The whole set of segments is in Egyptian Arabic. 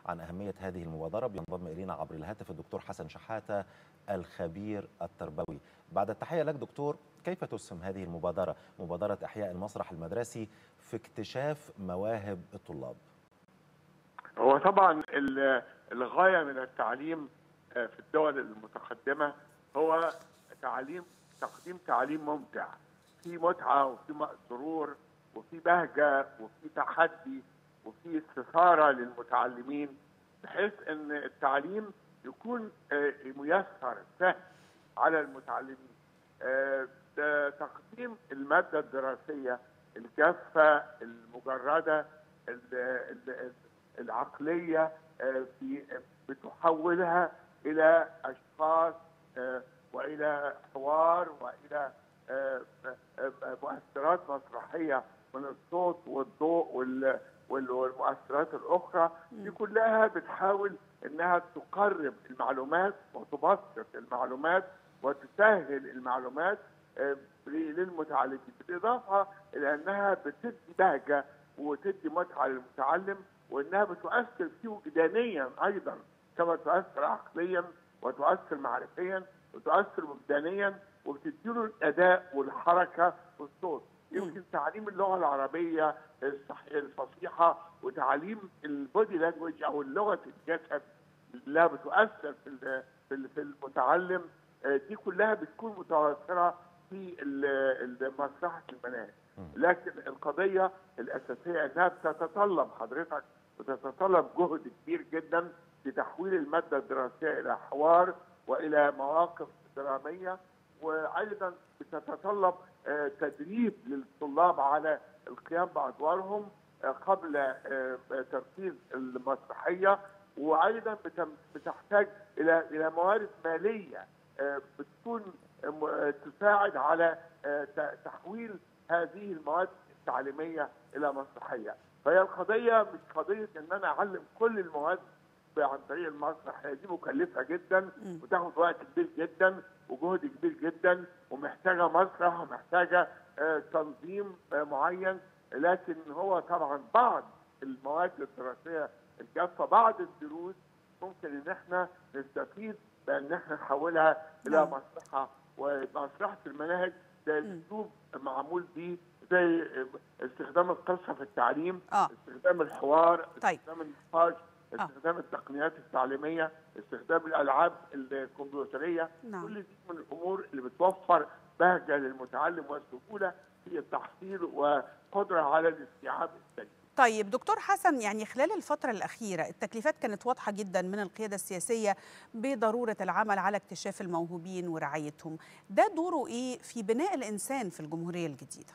عن أهمية هذه المبادرة بينضم إلينا عبر الهاتف الدكتور حسن شحاتة الخبير التربوي بعد التحية لك دكتور كيف تسهم هذه المبادرة مبادرة إحياء المسرح المدرسي في اكتشاف مواهب الطلاب هو طبعا الغاية من التعليم في الدول المتقدمة هو تعليم تقديم تعليم ممتع في متعة وفي سرور وفي بهجة وفي تحدي وفي استثارة للمتعلمين بحيث ان التعليم يكون ميسر سهل على المتعلمين تقديم المادة الدراسية الجافة المجردة العقلية في بتحولها إلى أشخاص والى حوار والى مؤثرات مسرحيه من الصوت والضوء والمؤثرات الاخرى دي كلها بتحاول انها تقرب المعلومات وتبسط المعلومات وتسهل المعلومات للمتعلمين بالاضافه الى انها بتدي بهجه وتدي متعه للمتعلم وانها بتؤثر فيه وجدانيا ايضا كما تؤثر عقليا وتؤثر معرفيا وتؤثر وجدانيا وبتديله الاداء والحركه والصوت يمكن تعليم اللغه العربيه الفصيحه وتعليم البودي لانجوج او لغه الجسد اللي بتؤثر في في المتعلم دي كلها بتكون متوفره في مسرحه المناهج لكن القضيه الاساسيه انها بتتطلب حضرتك بتتطلب جهد كبير جدا لتحويل الماده الدراسيه الى حوار والى مواقف دراميه وايضا بتتطلب تدريب للطلاب على القيام بادوارهم قبل تنفيذ المسرحيه وايضا بتحتاج الى الى موارد ماليه بتكون تساعد على تحويل هذه المواد التعليميه الى مسرحيه فهي القضيه مش قضيه ان انا اعلم كل المواد عن طريق المسرح دي مكلفه جدا وتاخد وقت كبير جدا وجهد كبير جدا ومحتاجه مسرح ومحتاجه تنظيم معين لكن هو طبعا بعض المواد الدراسيه الجافه بعض الدروس ممكن ان احنا نستفيد بان احنا نحولها الى مسرحه ومسرحه المناهج ده اسلوب معمول بيه زي استخدام القصه في التعليم آه. استخدام الحوار طيب. استخدام النقاش استخدام التقنيات التعليميه استخدام الالعاب الكمبيوتريه نعم. كل دي من الامور اللي بتوفر بهجه للمتعلم وسهوله في التحصيل وقدره على الاستيعاب السليم طيب دكتور حسن يعني خلال الفترة الأخيرة التكليفات كانت واضحة جدا من القيادة السياسية بضرورة العمل على اكتشاف الموهوبين ورعايتهم ده دوره إيه في بناء الإنسان في الجمهورية الجديدة؟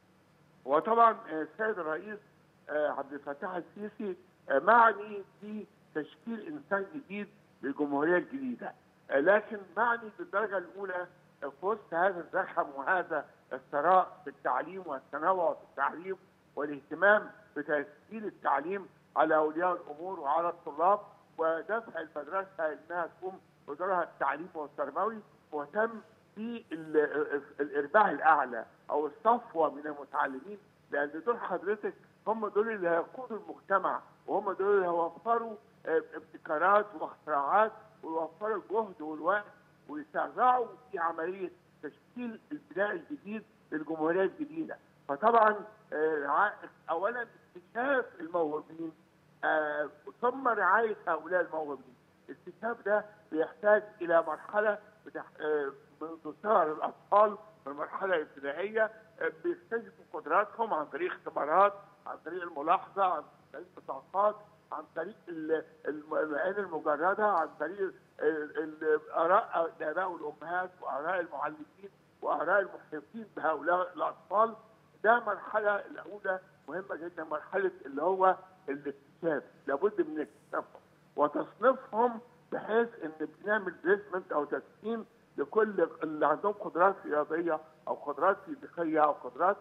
وطبعا السيد الرئيس عبد الفتاح السيسي معني في تشكيل انسان جديد للجمهوريه الجديده لكن معني بالدرجه الاولى في وسط هذا الزخم وهذا الثراء في التعليم والتنوع في التعليم والاهتمام بتسهيل التعليم على اولياء الامور وعلى الطلاب ودفع المدرسه انها تقوم بدورها التعليمي والتربوي مهتم بالارباح الاعلى او الصفوه من المتعلمين لان دول حضرتك هم دول اللي هيقودوا المجتمع وهم دول اللي هيوفروا ابتكارات واختراعات ويوفروا الجهد والوقت ويسرعوا في عمليه تشكيل البناء الجديد للجمهوريه الجديده فطبعا اولا اكتشاف الموهوبين ثم رعايه هؤلاء الموهوبين الاكتشاف ده بيحتاج الى مرحله منذ صغر الاطفال من المرحله الابتدائيه بيكتشفوا قدراتهم عن طريق اختبارات عن طريق الملاحظه عن طريق بطاقات عن طريق العين المجرده عن طريق اراء الاباء والامهات واراء المعلمين واراء المحيطين بهؤلاء الاطفال ده مرحله الاولى مهمه جدا مرحله اللي هو الاكتشاف لابد من اكتشافهم وتصنيفهم بحيث ان بنعمل بليسمنت او تسكين لكل اللي عندهم قدرات رياضيه او قدرات فيزيقيه او قدرات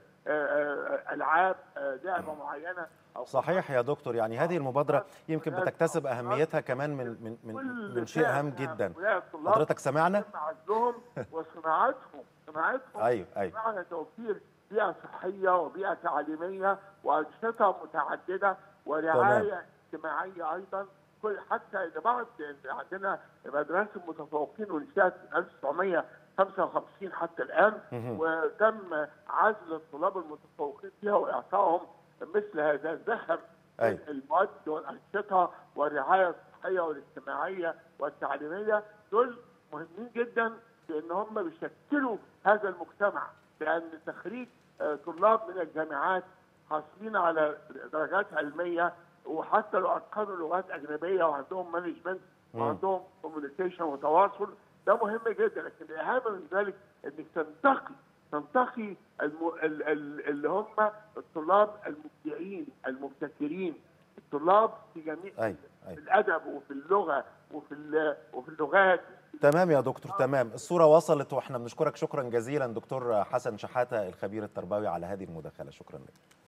العاب لعبه معينه أو صحيح يا دكتور يعني هذه المبادره يمكن بتكتسب اهميتها كمان من من من, من شيء هام جدا حضرتك سمعنا عزهم وصناعتهم صناعتهم ايوه ايوه معنى توفير بيئه صحيه وبيئه تعليميه وانشطه متعدده ورعايه اجتماعيه ايضا كل حتى ان بعض عندنا مدرسه المتفوقين وانشات من 1955 حتى الان مهم. وتم عزل الطلاب المتفوقين فيها واعطائهم مثل هذا الذهب أي. من المواد والانشطه والرعايه الصحيه والاجتماعيه والتعليميه دول مهمين جدا لان هم بيشكلوا هذا المجتمع لان تخريج آه، طلاب من الجامعات حاصلين على درجات علميه وحتى لو اتقنوا لغات اجنبيه وعندهم مانجمنت مم. وعندهم كوميونيكيشن وتواصل ده مهم جدا لكن الاهم من ذلك انك تنتقي تنتقي الم... ال... ال... اللي هم الطلاب المبدعين المبتكرين الطلاب في جميع أي في أي الادب وفي اللغه وفي ال... وفي اللغات تمام يا دكتور تمام الصورة وصلت واحنا بنشكرك شكرا جزيلا دكتور حسن شحاتة الخبير التربوي على هذه المداخلة شكرا لك